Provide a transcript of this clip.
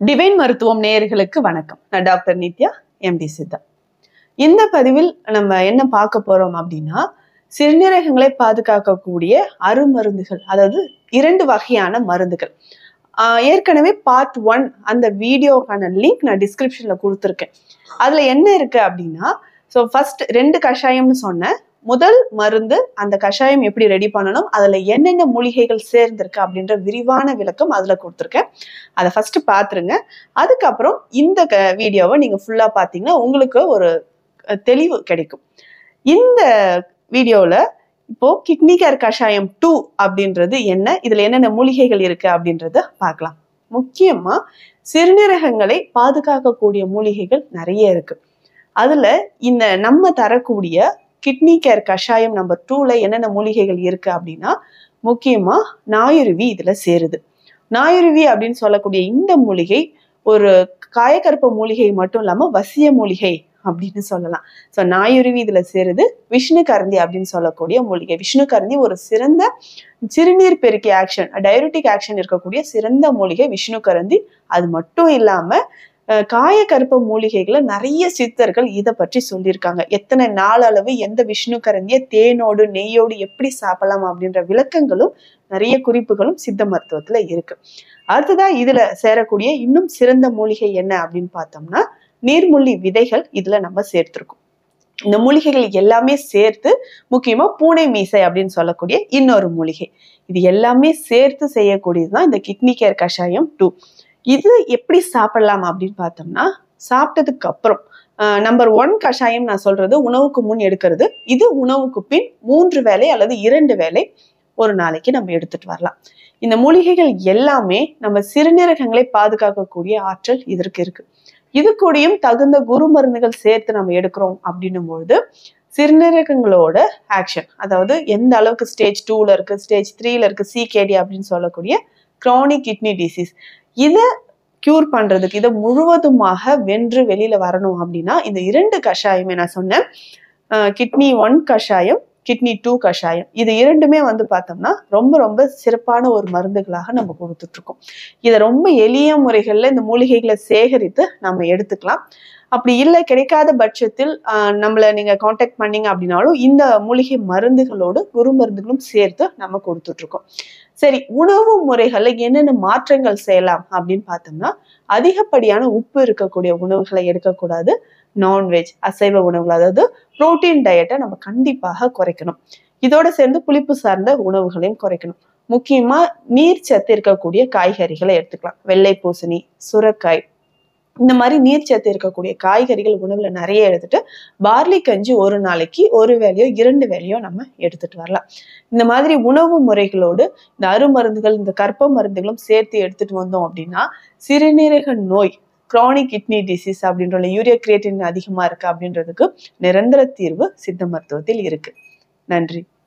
divine மருத்துவம் நேயர்களுக்கு வணக்கம் நான் டாக்டர் நித்யா எம்டி சித்தா இந்த பதிவில் நம்ம என்ன பார்க்க போறோம் அப்படின்னா சிறுநீரகங்களை பாதுகாக்கக்கூடிய அருமருந்துகள் அதாவது இரண்டு வகையான மருந்துகள் ஆஹ் ஏற்கனவே பார்ட் ஒன் அந்த வீடியோக்கான லிங்க் நான் டிஸ்கிரிப்ஷன்ல கொடுத்துருக்கேன் அதுல என்ன இருக்கு அப்படின்னா ஸோ ஃபர்ஸ்ட் ரெண்டு கஷாயம்னு சொன்னேன் முதல் மருந்து அந்த கஷாயம் எப்படி ரெடி பண்ணணும் அதுல என்னென்ன மூலிகைகள் சேர்ந்திருக்கு அப்படின்ற விரிவான விளக்கம் அதுல கொடுத்துருக்கேன் அதை ஃபர்ஸ்ட் பாத்துருங்க அதுக்கப்புறம் இந்த க- வீடியோவை நீங்க ஃபுல்லா பாத்தீங்கன்னா உங்களுக்கு ஒரு அஹ், தெளிவு கிடைக்கும் இந்த வீடியோல இப்போ கிட்னி கேர் கஷாயம் டூ அப்படின்றது என்ன இதுல என்னென்ன மூலிகைகள் இருக்கு அப்படின்றத பார்க்கலாம் முக்கியமா சிறுநீரகங்களை பாதுகாக்கக்கூடிய மூலிகைகள் நிறைய இருக்கு அதுல இந்த நம்ம தரக்கூடிய கிட்னி கேர் கஷாயம் நம்பர் டூல என்னென்ன மூலிகைகள் இருக்கு அப்படின்னா முக்கியமா நாயுருவி இதுல சேருது நாயுருவி அப்படின்னு சொல்லக்கூடிய இந்த மூலிகை ஒரு காயக்கற்ப மூலிகை மட்டும் இல்லாம வசிய மூலிகை அப்படின்னு சொல்லலாம் ஸோ நாயுருவி இதுல சேருது விஷ்ணு கரந்தி அப்படின்னு சொல்லக்கூடிய மூலிகை விஷ்ணு கரந்தி ஒரு சிறந்த சிறுநீர் பெருக்கி ஆக்ஷன் டயபெட்டிக் ஆக்ஷன் இருக்கக்கூடிய சிறந்த மூலிகை விஷ்ணு கரந்தி அது மட்டும் இல்லாம அஹ், காயக்கற்ப மூலிகைகளை நிறைய சித்தர்கள் இதை பற்றி சொல்லியிருக்காங்க எத்தனை நாள் அளவு எந்த விஷ்ணு கரந்திய தேனோடு நெய்யோடு எப்படி சாப்பிடலாம் அப்படின்ற விளக்கங்களும் நிறைய குறிப்புகளும் சித்த மருத்துவத்துல இருக்கு அடுத்ததா இதுல சேரக்கூடிய இன்னும் சிறந்த மூலிகை என்ன அப்படின்னு பார்த்தோம்னா நீர்முள்ளி விதைகள் இதுல நம்ம சேர்த்திருக்கோம் இந்த மூலிகைகள் எல்லாமே சேர்த்து முக்கியமா பூனை மீசை அப்படின்னு சொல்லக்கூடிய இன்னொரு மூலிகை இது எல்லாமே சேர்த்து செய்யக்கூடியதுதான் இந்த கிட்னி கேர் கஷாயம் டூ இது எப்படி சாப்பிடலாம் அப்படின்னு பார்த்தோம்னா சாப்பிட்டதுக்கு அப்புறம் நம்பர் ஒன் கஷாயம் நான் சொல்றது உணவுக்கு முன் எடுக்கிறது இது உணவுக்கு பின் மூன்று வேளை அல்லது இரண்டு வேளை ஒரு நாளைக்கு நம்ம எடுத்துட்டு வரலாம் இந்த மூலிகைகள் எல்லாமே நம்ம சிறுநீரகங்களை பாதுகாக்கக்கூடிய ஆற்றல் இதற்கு இருக்கு இது கூடயும் தகுந்த குரு மருந்துகள் சேர்த்து நம்ம எடுக்கிறோம் அப்படின்னும் பொழுது சிறுநீரகங்களோட ஆக்ஷன் அதாவது எந்த அளவுக்கு ஸ்டேஜ் டூல இருக்கு ஸ்டேஜ் த்ரீல இருக்கு சிகேடி அப்படின்னு சொல்லக்கூடிய chronic கிட்னி டிசீஸ் இதை கியூர் பண்றதுக்கு இதை முழுவதுமாக வென்று வெளியில வரணும் அப்படின்னா இந்த இரண்டு கஷாயமே நான் சொன்னேன் கிட்னி ஒன் கஷாயம் கிட்னி டூ கஷாயம் இது இரண்டுமே வந்து பார்த்தோம்னா ரொம்ப ரொம்ப சிறப்பான ஒரு மருந்துகளாக நம்ம கொடுத்துட்டு இருக்கோம் இதை ரொம்ப எளிய முறைகள்ல இந்த மூலிகைகளை சேகரித்து நம்ம எடுத்துக்கலாம் அப்படி இல்லை கிடைக்காத பட்சத்தில் ஆஹ், நம்மள நீங்க காண்டாக்ட் பண்ணீங்க அப்படின்னாலும் இந்த மூலிகை மருந்துகளோடு குரு மருந்துகளும் சேர்த்து நம்ம கொடுத்துட்டு இருக்கோம் சரி உணவு முறைகள்ல என்னென்ன மாற்றங்கள் செய்யலாம் அப்படின்னு பார்த்தோம்னா அதிகப்படியான உப்பு இருக்கக்கூடிய உணவுகளை எடுக்கக்கூடாது நான்வெஜ் அசைவ உணவுகள் அதாவது புரோட்டீன் டயட்டை நம்ம கண்டிப்பாக குறைக்கணும் இதோட சேர்ந்து புளிப்பு சார்ந்த உணவுகளையும் குறைக்கணும் முக்கியமா நீர் சத்து இருக்கக்கூடிய காய்கறிகளை எடுத்துக்கலாம் வெள்ளை பூசணி சுரக்காய் இந்த மாதிரி நீர் சத்து இருக்கக்கூடிய காய்கறிகள் உணவுல நிறைய எடுத்துட்டு பார்லி கஞ்சி ஒரு நாளைக்கு ஒரு வேலையோ இரண்டு வேலையோ நம்ம எடுத்துட்டு வரலாம் இந்த மாதிரி உணவு முறைகளோடு இந்த அருமருந்துகள் இந்த கற்ப மருந்துகளும் சேர்த்து எடுத்துட்டு வந்தோம் அப்படின்னா சிறுநீரக நோய் chronic கிட்னி டிசீஸ் அப்படின்ற யூரியா கிரியேட்டின் அதிகமா இருக்கு அப்படின்றதுக்கு நிரந்தர தீர்வு சித்த மருத்துவத்தில் இருக்கு நன்றி